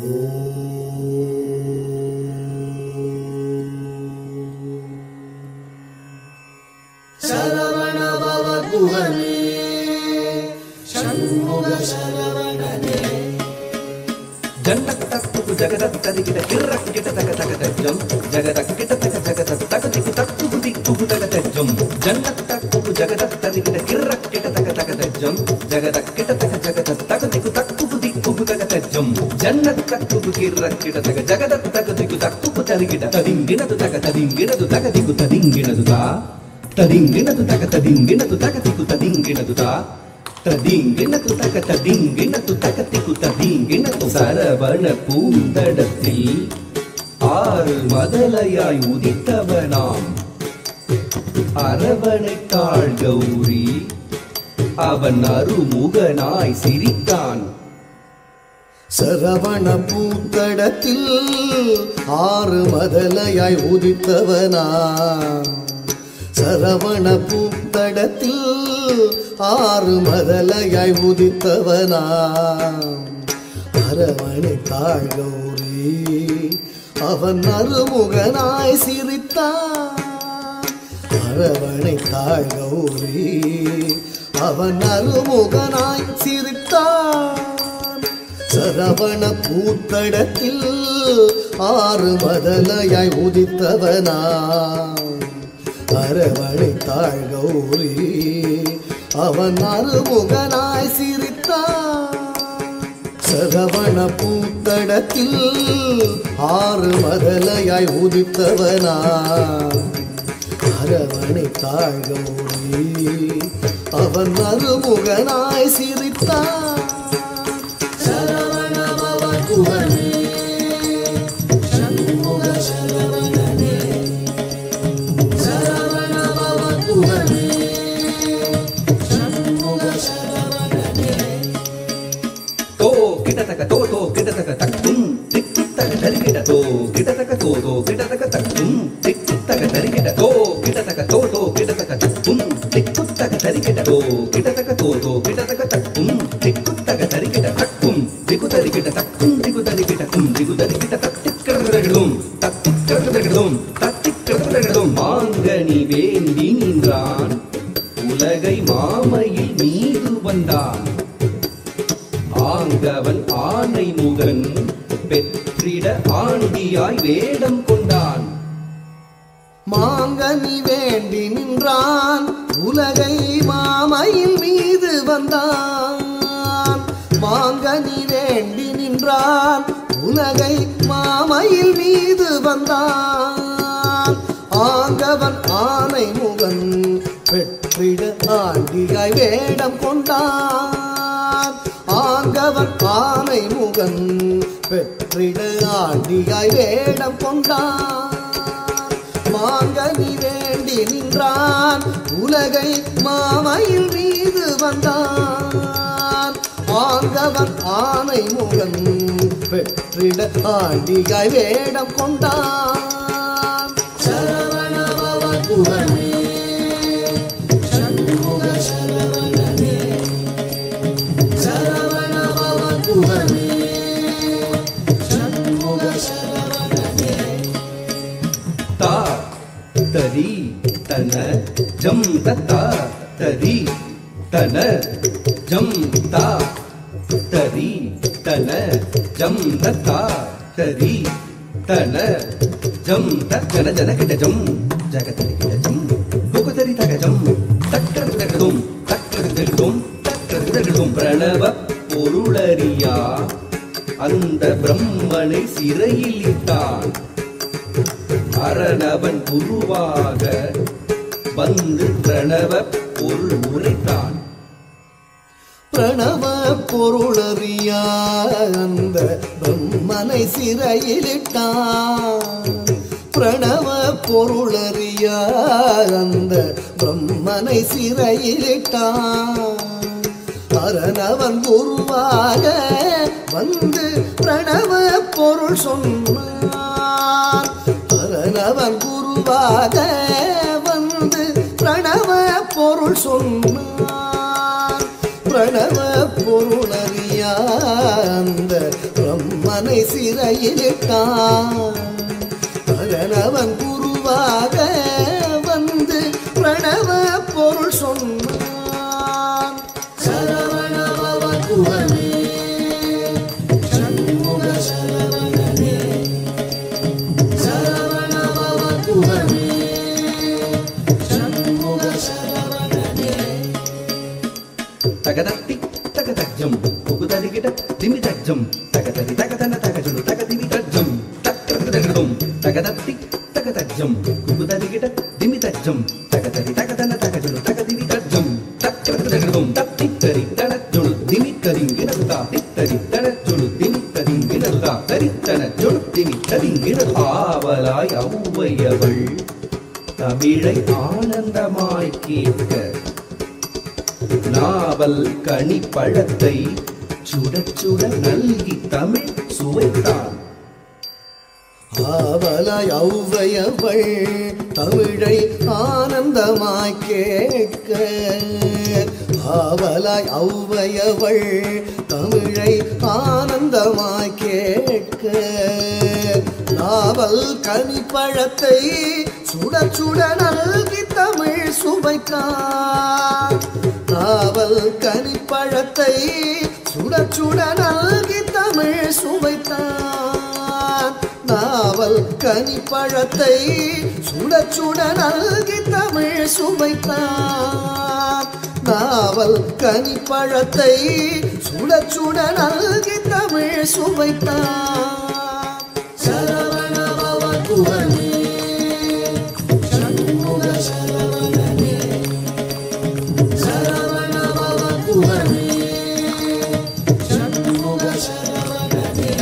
சரவணபவ குகனே சண்முக சரவணனே ஜன்னத்தக்கு ஜகதத்தரிகிட கிரக்கிட தக தக தஜ்ஜம் ஜகதக்கிட தக ஜகத தக திக்கு தக்கு புதி குகு தக தஜ்ஜம் ஜன்னத்தக்கு ஜகதத்தரிகிட கிரக்கிட தக தக தஜ்ஜம் ஜகதக்கிட தக ஜகத தக திக்கு தக்கு புதி குகு தக தஜ்ஜம் ஜன்னத்தக்கு கிரக்கிட தக ஜகத தக திக்கு தக்கு தரிகிட ததிங்கினது தக ததிங்கினது தக திக்கு ததிங்கினது தா ತದಿಂಗಿನದು ತಕ ತದಿಂಗಿನದು ತಕ ತಿಕು ತದಿಂಗಿನದು ತಾ ததிங்கினது தக ததிங்கினது தகத்திக்கு ததிங்கினது சரவண பூந்தடத்தில் ஆறு மதலையாய் உதித்தவனாம் அரவணைத்தாள் கௌரி அவன் அருமுகனாய் சிரித்தான் சரவண பூத்தடத்தில் ஆறு மதலையாய் உதித்தவனா சரவண பூத்தடத்தில் ஆறு மதலையாய் உதித்தவனா அரவணை தாழ்கௌரி அவன் அருமுகனாய் சிரித்தான் அரவணை தாழ்கௌரி அவன் அருமுகனாய் சிரித்தான் சரவண பூத்தடத்தில் ஆறு மதலையாய் உதித்தவனா அரவணை தாழ்கௌரி அவன் அருமுகனாய் சிரித்தான் சரவண பூத்தடத்தில் ஆறு மதலையாய் உதித்தவனா அரவணை தாழ்கௌரி அவன் அருமுகனாய் சிரித்தான் சரவண பவ குகனே சண்முக சரவணனே சரவண பவ குகனே சண்முக சரவணனே தோ கிட்டத்தக்க தோ தோ கிட்டத்தக்க தக்கும் திக்குத்தக தரிகிட தோ கிட்டத்தக்க தோ தோ கிட்டத்தக்க தக்கும் திக்குத்தக தரிகிட தோ கிட்டத்தக்க தோ தோ கிட்டத்தக்க தக்கும் திக்குத்தக தரிகிட தோ கிட்டத்தக்க தோ தோ கிட்டத்தக்க தக்கும் திக்குத்தக தரிகிட தக்கும் திகு தரிகிட தக்கும் திகு தரிகிட கும் திகு தரிகிட தத்திக்கிறதும் தத்திக்கிறதும் தத்திக்கிறதும் மாங்கனி வேண்டி நின்றான் உலகை மாமையில் மீது வந்தான் ஆங்கவன் ஆனை முகன் பெற்றிட ஆண்டியாய் வேடம் கொண்டான் மாங்கனி வேண்டி நின்றான் உலகை மாமையில் மீது வந்தான் மாங்கனி வேண்டி நின்றான் உலகை மாமையில் மீது வந்தான் ஆங்கவன் ஆனை முகன் பெற்றிட ஆண்டியாய் வேடம் கொண்டான் ஆங்கவன் ஆனை முகன் பெற்றிட ஆண்டியாய் வேடம் கொண்டான் மாங்கனி வேண்டி நின்றான் உலகை மாமையில் மீது வந்தான் ஆங்கவன் ஆனை முகன் பெற்றிட ஆண்டியாய் வேடம் கொண்டான் சரவண பவ குகனே சண்முக சரவணனே சரவண பவ குகனே சண்முக சரவணனே தா தரி தன ஜம் தத்தா தரி தன ஜம் தா தரி தன ஜம் தத்தா தரி தன ஜம் தன ஜன கிட்ட ஜம் ஜகதரி கிட்ட ஜம் புகுதரி தக ஜம் தக்கர் தகடும் தக்கர் தகடும் தக்கர் தகடும் பிரணவ பொருளறியா அந்த பிரம்மனை சிறையில் இட்டான் அரணவன் குருவாக வந்து பிரணவ பொருள் உரைத்தான் பிரணவ பொருளறியா அந்த பிரம்மனை சிறையிலிட்டான் பிரணவ பொருளறியா அந்த பிரம்மனை சிறையிலிட்டான் அரணவன் குருவாக வந்து பிரணவ பொருள் சொன்னான் அரணவன் குருவாக வந்து பிரணவ பொருள் சொன்னான் பிரணவ பொருளறியா அந்த பிரம்மனை பிரம்மனை சிறையிலிட்டான் அரணவன் குருவாக வந்து பிரணவ பொருள் சொன்னான் சரவணபவ குகனே சண்முக சரவணனே சரவணபவ குகனே சண்முக சரவணனே తగదత్తి తగదజ్జం పొగుదలిగిట దిమిదజ్జం తగదది తగదన తగజుడు తగదివి దజ్జం తక్కదగడం తగదత్తి తగదజ్జం పొగుదలిగిట దిమిదజ్జం తగదది తగదన తగజుడు తగదివి దజ్జం తక్కదగడం తత్తిత్తరి తనజుడు దిమిత్తరింగినదుతా తిత్తరి తనజుడు దిమిత్తరింగినదుతా தரித்தன திமித்தரிங்கினது ஆவலாய் ஔவையவள் தமிழை ஆனந்தமாய் கேட்க நாவல் கனி பழத்தை சுட சுட நல்கி தமிழ் சுவைத்தான் ஆவலாய் ஔவையவள் தமிழை ஆனந்தமாய் கேட்க ஆவலாய் ஔவையவள் தமிழை ஆனந்தமாய் கேட்க நாவல் கனிப்பழத்தை சுட சுட நல்கி தமிழ் சுவைத்தான் நாவல் கனிப்பழத்தை சுட சுட நல்கி தமிழ் சுவைத்தான் நாவல் கனிப்பழத்தை சுட சுட நல்கி தமிழ் சுவைத்தான் நாவல் கனிப்பழத்தை சுட சுட நல்கி தமிழ் சுவைத்தான் சரவண பவ குகனே சண்முக சரவணனே சரவண பவ குகனே சண்முக சரவணனே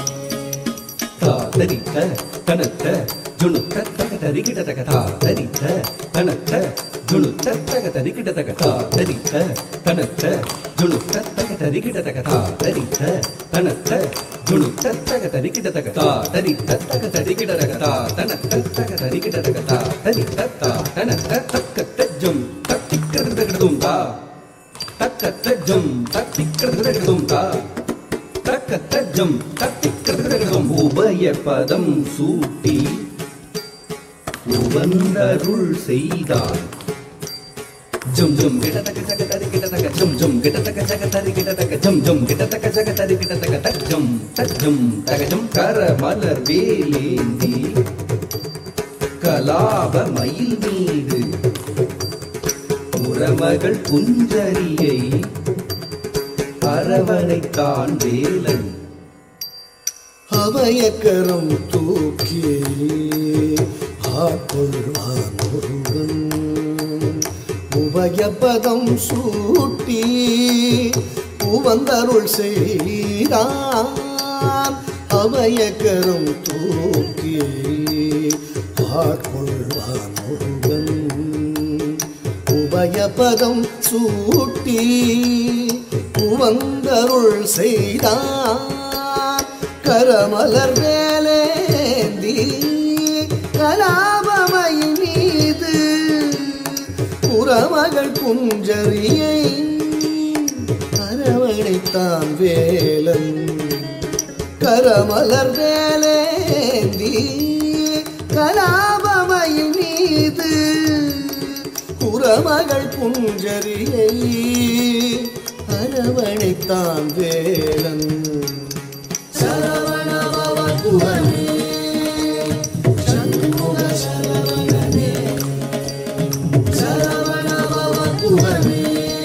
தரித்த தனத்த ஜுணுத்த தக தரிகிட தக தா தரித்த தனத்த ஜுணுத்த தக தரிகிட தக தா தரித்த தனத்த ஜுணுத்த தக தரிகிட தக தா தரித்த தனத்த ஜுணுத்த தக தரிகிட தக தா தரித்த தக தரிகிட தக தா தனத்த தக தரிகிட தக தா தரித்த தா தனத்த தக்க தஜ்ஜம் தத்திக்கிறதும் தா தக்க தஜ்ஜம் தத்திக்கிறதும் தா தக்க தஜ்ஜம் தத்திக்கிறதும் உபய பதம் சூட்டி உவந்தருள் செய்தான் ஜம் ஜம் கிட்டத்தக்க ஜக தரி கிட்டத்தக்க ஜம் ஜம் கிட்டத்தக்க ஜக தரி கிட்டத்தக்க ஜம் ஜம் கிட்டத்தக்க ஜக தரி கிட்டத்தக்க தஜம் தஜம் தகஜம் கர மலர் வேலேந்தி கலாப மயில் மீது உறமகள் குஞ்சரியை அரவணைத்தான் வேலன் அவையக்கரம் தூக்கி ஆட்கொள்வான் ஒருவன் உபயபதம் சூட்டி உவந்தருள் செய்தான் அவையக்கரம் தூக்கி ஆட்கொள்வான் ஒருவன் உபயபதம் சூட்டி உவந்தருள் செய்தான் கரமலர் வேலேந்தி கலாபமையின் மீது புறமகள் குஞ்சரியை அரவணைத்தான் வேலன் கரமலர் வேலேந்தி கலாபமையின் மீது புறமகள் குஞ்சரியை அரவணைத்தான் வேலன் சரவண பவ குகனே சண்முக சரவணனே சரவண பவ குகனே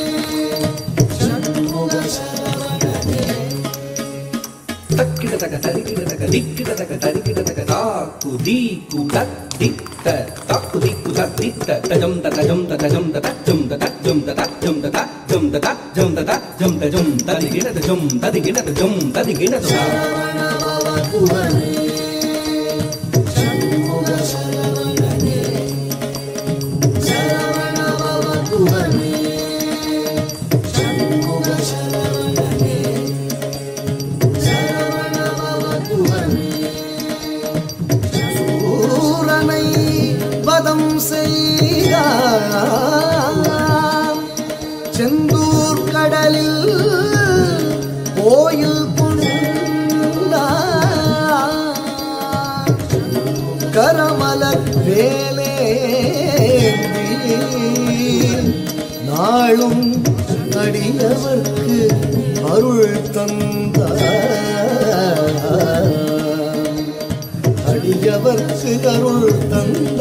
சண்முக சரவணனே தக்கிடதக தரிக்கிடதக திக்கிடதக தரிக்கிடதக தாக்கு தீக்கு தத்தித்த தாக்கு தீக்கு தத்தித்த தஜம் தஜம் தஜம் தஜம் தஜம் தஜம் தஜம் தஜம் தஜம் தஜம் ததிகிடதஜம் ததிகிடதஜம் ததிகிடதஜம் சரவண பவ குகனே சண்முக சரவணனே சரவண பவ குகனே சண்முக சரவணனே சரவண பவ குகனே சூரனை வதம் செய்தான் செந்தூர் கடலில் கோயில் கொண்டான் கரமலர் வேலே நாளும் அடியவர்க்கு அருள் தந்தார் அடியவர்க்கு அருள்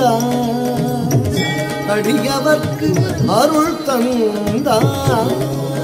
தந்தார் அடியவர்க்கு அருள் தந்தார்